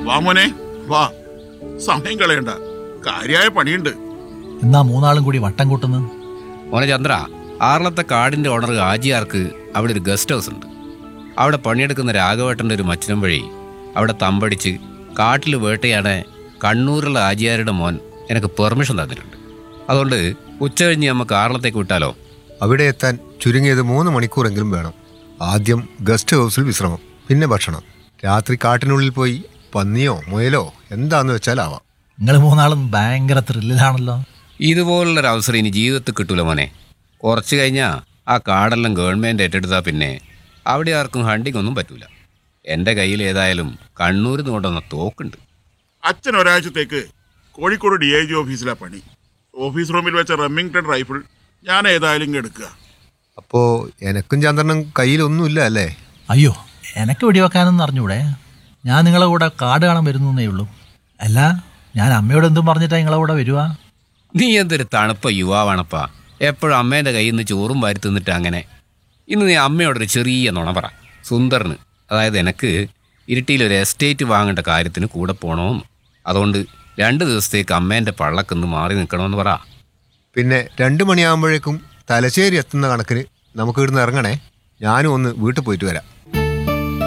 വാ മോനെ വാ സമയം കളയണ്ട കാര്യമായ പണിയുണ്ട് എന്നാ മൂന്നാളും കൂടി വട്ടം കൂട്ടുന്നു മോനെ ചന്ദ്ര ആറളത്തെ കാടിന്റെ ഓണർ ആജിയാർക്ക് അവിടെ ഒരു ഗസ്റ്റ് ഹൗസ് ഉണ്ട് അവിടെ പണിയെടുക്കുന്ന രാഘവേട്ടൻ്റെ ഒരു മച്ചനം വഴി അവിടെ തമ്പടിച്ച് കാട്ടിൽ വേട്ടയാണ് കണ്ണൂരുള്ള ആജിയാരുടെ മോൻ എനിക്ക് പെർമിഷൻ തന്നിട്ടുണ്ട് അതുകൊണ്ട് ഉച്ച കഴിഞ്ഞ് നമുക്ക് ആറളത്തേക്ക് വിട്ടാലോ അവിടെ എത്താൻ ചുരുങ്ങിയത് മൂന്ന് മണിക്കൂറെങ്കിലും വേണം ആദ്യം ഗസ്റ്റ് ഹൗസിൽ വിശ്രമം പിന്നെ ഭക്ഷണം രാത്രി കാട്ടിനുള്ളിൽ പോയി പന്നിയോ മുയലോ എന്താന്ന് വെച്ചാൽ ആവാം നിങ്ങൾ മൂന്നാളും ഭയങ്കര ത്രില്ലിലാണല്ലോ ഇതുപോലുള്ളൊരു അവസരം ഇനി ജീവിതത്തിൽ കിട്ടൂല മോനെ കുറച്ച് കഴിഞ്ഞാൽ ആ കാടെല്ലാം ഗവൺമെൻറ് ഏറ്റെടുത്താൽ പിന്നെ അവിടെ ആർക്കും ഹണ്ടിങ് ഒന്നും പറ്റൂല എൻ്റെ കയ്യിൽ ഏതായാലും കണ്ണൂരിൽ നിന്ന് കൊണ്ടുവന്ന തോക്കുണ്ട് അച്ഛൻ ഒരാഴ്ചത്തേക്ക് കോഴിക്കോട് ഡി ഐ ജി ഓഫീസിലാ പണി ഓഫീസ് റൂമിൽ വെച്ച റെമ്മിങ്ടൺ റൈഫിൾ ഞാൻ ഏതായാലും ഇങ്ങ് എടുക്കുക അപ്പോ എനക്കും ചന്ദ്രനും കയ്യിലൊന്നുമില്ല അല്ലേ അയ്യോ എനക്ക് വെടിവെക്കാനൊന്നും അറിഞ്ഞൂടെ ഞാൻ നിങ്ങളെ കൂടെ കാട് കാണാൻ വരുന്നേ ഉള്ളൂ അല്ല ഞാൻ അമ്മയോട് എന്തും പറഞ്ഞിട്ടാ നിങ്ങളെ കൂടെ വരുവാ നീ എന്തൊരു തണുപ്പ യുവാവാണപ്പാ എപ്പോഴും അമ്മേൻ്റെ കയ്യിൽ നിന്ന് ചോറും വാരി തിന്നിട്ട് അങ്ങനെ ഇന്ന് നീ അമ്മയോടൊരു ചെറിയ നുണ പറ സുന്ദറിന് അതായത് എനിക്ക് ഇരിട്ടിയിൽ ഒരു എസ്റ്റേറ്റ് വാങ്ങേണ്ട കാര്യത്തിന് കൂടെ പോകണമെന്ന് അതുകൊണ്ട് രണ്ട് ദിവസത്തേക്ക് അമ്മേൻ്റെ പള്ളക്കുന്ന് മാറി നിൽക്കണമെന്ന് പറ പിന്നെ രണ്ടു മണിയാകുമ്പോഴേക്കും തലശ്ശേരി എത്തുന്ന കണക്കിന് നമുക്ക് ഇവിടുന്ന് ഇറങ്ങണേ ഞാനും ഒന്ന് വീട്ടിൽ പോയിട്ട് വരാം